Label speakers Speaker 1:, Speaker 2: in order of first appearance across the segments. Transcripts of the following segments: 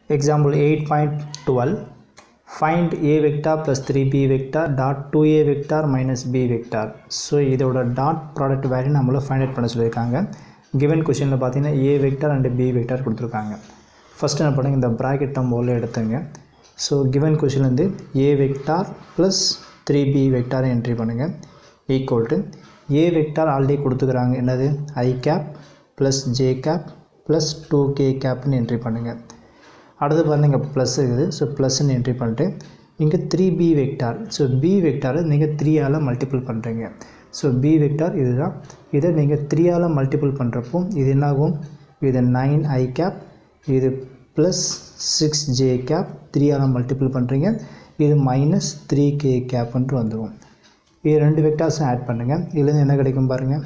Speaker 1: Example 8.12 Find a vector plus 3b vector dot 2a vector minus b vector so இதோட dot product value நம்மள find out பண்ண சொல்லியிருக்காங்க given கொஷனில் பார்த்தீங்கன்னா A vector and B vector கொடுத்துருக்காங்க first என்ன பண்ணுங்க இந்த ப்ராக்கெட் நம்ம உள்ள எடுத்துங்க ஸோ கிவன் கொஷின்லேருந்து A vector plus three B vector entry பண்ணுங்கள் equal to A vector already கொடுத்துக்கிறாங்க என்னது I cap plus J cap plus two K கேப்னு என்ட்ரி பண்ணுங்கள் அடுத்து பாருங்க ப்ளஸ் இருக்குது ஸோ ப்ளஸ்ன்னு என்ட்ரி பண்ணிட்டு இங்கே three B vector so B வெக்டாரை நீங்கள் த்ரீயால் மல்டிபிள் பண்ணுறீங்க ஸோ பி வெக்டார் இதுதான் இதை நீங்கள் த்ரீயால் மல்டிபிள் பண்ணுறப்போ இது என்னாகும் இது நைன் ஐ கேப் இது ப்ளஸ் சிக்ஸ் ஜே கேப் த்ரீயால் மல்டிபிள் பண்ணுறீங்க இது மைனஸ் த்ரீ கே கேப்ன்ட்டு வந்துடும் இது ரெண்டு வெக்டார்ஸும் ஆட் பண்ணுங்கள் இதுலேருந்து என்ன கிடைக்கும் பாருங்கள்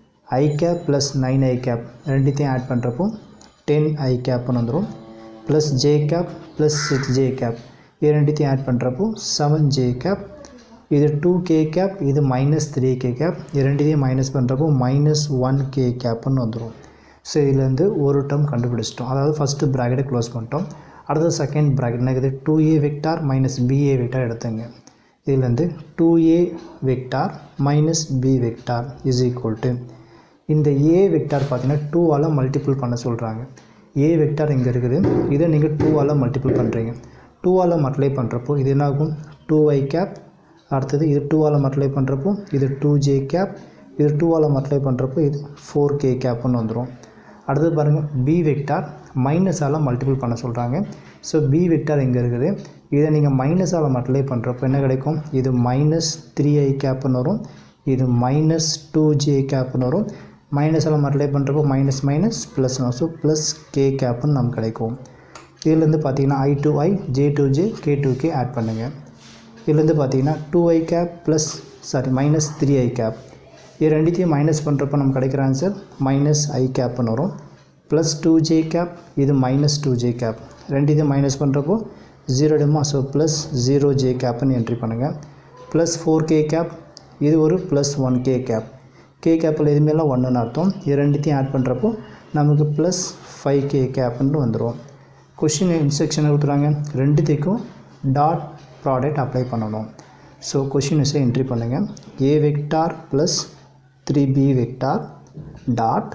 Speaker 1: I cap plus nine I cap ரெண்டுத்தையும் ஆட் பண்ணுறப்போ டென் ஐ கேப்னு வந்துடும் plus J cap plus six J cap இது ரெண்டுத்தையும் ஆட் பண்ணுறப்போ செவன் ஜே கேப் இது டூ கே கேப் இது மைனஸ் த்ரீ கே கேப் இது ரெண்டுத்தையும் மைனஸ் பண்ணுறப்போ மைனஸ் ஒன் கே கேப்னு வந்துடும் ஸோ இதுலேருந்து ஒரு டேர்ம் கண்டுபிடிச்சிட்டோம் அதாவது ஃபஸ்ட்டு ப்ராக்கெட்டை க்ளோஸ் பண்ணிட்டோம் அடுத்த செகண்ட் ப்ராக்கெட் என்னது two A vector minus B A vector எடுத்துங்க இதுலேருந்து two A vector minus B vector is equal to இந்த ஏ வெக்டார் பார்த்தீங்கன்னா டூவால் மல்டிபிள் பண்ண சொல்கிறாங்க ஏ வெக்டார் இங்கே இருக்குது இதை நீங்கள் டூவால் மல்டிபிள் பண்ணுறீங்க டூவால் மல்டிப்ளை பண்ணுறப்போ இது என்னாகும் டூ ஐ கேப் அடுத்தது இது டூவால் மல்டிப்ளை பண்ணுறப்போ இது டூ ஜே கேப் இது டூவால் மல்டிப்ளை பண்ணுறப்போ இது ஃபோர் கே கேப்னு வந்துடும் அடுத்தது பாருங்கள் பி வெக்டார் மைனஸால் மல்டிபிள் பண்ண சொல்கிறாங்க ஸோ பி வெக்டார் இங்கே இருக்குது இதை நீங்கள் மைனஸால் மல்டிப்ளை பண்ணுறப்போ என்ன கிடைக்கும் இது மைனஸ் த்ரீ ஐ கேப்னு வரும் இது மைனஸ் டூ ஜே கேப்னு வரும் மைனஸால் மல்டிப்ளை பண்ணுறப்போ minus minus plus so plus K கேப்னு நமக்கு கிடைக்கும் இதுலேருந்து பார்த்தீங்கன்னா I two I J two J K two K add பண்ணுங்கள் இதுலேருந்து பார்த்தீங்கன்னா two I cap plus sorry minus three I cap இது ரெண்டுத்தையும் மைனஸ் பண்ணுறப்போ நமக்கு கிடைக்கிற ஆன்சர் மைனஸ் ஐ கேப்னு வரும் ப்ளஸ் டூ ஜே கேப் இது மைனஸ் டூ ஜே கேப் ரெண்டுத்தையும் மைனஸ் பண்ணுறப்போ ஜீரோ டெமா ஸோ ப்ளஸ் ஜீரோ ஜே கேப்னு என்ட்ரி பண்ணுங்கள் ப்ளஸ் ஃபோர் கே கேப் இது ஒரு plus one K cap K கேப்பில் எதுவுமேலாம் ஒன்றுன்னு அர்த்தம் இது ரெண்டுத்தையும் ஆட் பண்ணுறப்போ நமக்கு ப்ளஸ் ஃபைவ் கே கேப்னு வந்துடும் கொஷின் இன்ஸ்ட்ரக்ஷனை கொடுத்துறாங்க ரெண்டுத்துக்கும் டாட் ப்ராடக்ட் அப்ளை பண்ணணும் ஸோ கொஷின் விசை என்ட்ரி பண்ணுங்கள் A vector plus three B vector dot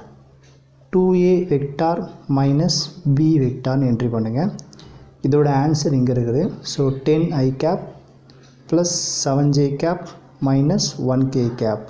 Speaker 1: two A vector minus B வெக்டார்னு என்ட்ரி பண்ணுங்கள் இதோட ஆன்சர் இங்கே இருக்குது so ten I cap plus seven J cap minus one K cap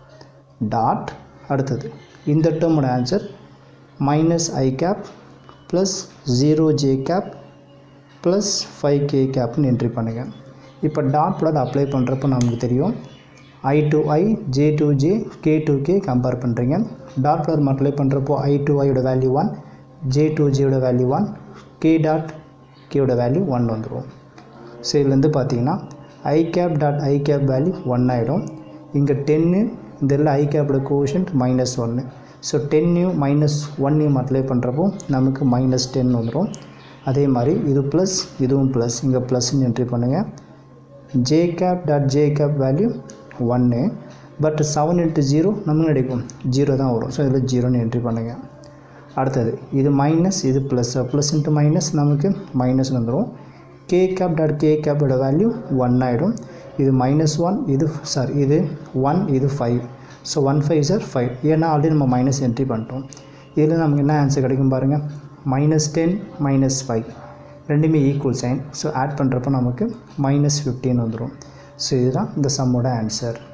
Speaker 1: dot அடுத்தது இந்த டேர்மோட answer minus I cap plus zero J cap plus five K கேப்னு entry பண்ணுங்கள் இப்போ டாட் ப்ராடக்ட் அப்ளை பண்ணுறப்போ நமக்கு தெரியும் ஐ to I J to J K to K compare பண்ணுறீங்க டாட் ப்ராடக்ட் மல்டிப்ளை பண்ணுறப்போ ஐ டு ஐயோட வேல்யூ ஒன் ஜே டு ஜேயோட வேல்யூ ஒன் கே டாட் கேயோட வேல்யூ ஒன் வந்துடும் ஸோ இதுலேருந்து பார்த்தீங்கன்னா I cap dot I cap value one ஆகிடும் இங்கே டென்னு இந்த இதில் ஐ கேப்போட கோஷன்ட் மைனஸ் ஒன்று ஸோ டென்னையும் மைனஸ் ஒன்னையும் மல்டிப்ளை பண்ணுறப்போ நமக்கு மைனஸ் டென் வந்துடும் அதே மாதிரி இது ப்ளஸ் இதுவும் ப்ளஸ் இங்கே ப்ளஸ்ன்னு என்ட்ரி பண்ணுங்கள் J cap dot J cap value ஒன்று பட் செவன் இன்ட்டு ஜீரோ நமக்கு கிடைக்கும் ஜீரோ தான் வரும் ஸோ இதில் ஜீரோன்னு என்ட்ரி பண்ணுங்கள் அடுத்தது இது மைனஸ் இது ப்ளஸ் ப்ளஸ் இன்ட்டு மைனஸ் நமக்கு மைனஸ் வந்துடும் கே கேப் டாட் கே கேப்போட வேல்யூ ஒன் ஆகிடும் இது மைனஸ் ஒன் இது சாரி இது ஒன் இது five so one five sir five ஏன்னா ஆல்ரெடி நம்ம மைனஸ் என்ட்ரி பண்ணிட்டோம் இதில் நமக்கு என்ன ஆன்சர் கிடைக்கும் பாருங்கள் மைனஸ் டென் மைனஸ் ஃபைவ் ரெண்டுமே ஈக்குவல் சைன் ஸோ ஆட் பண்ணுறப்போ நமக்கு மைனஸ் ஃபிஃப்டீன் வந்துடும் ஸோ இதுதான் இந்த சம்மோட ஆன்சர்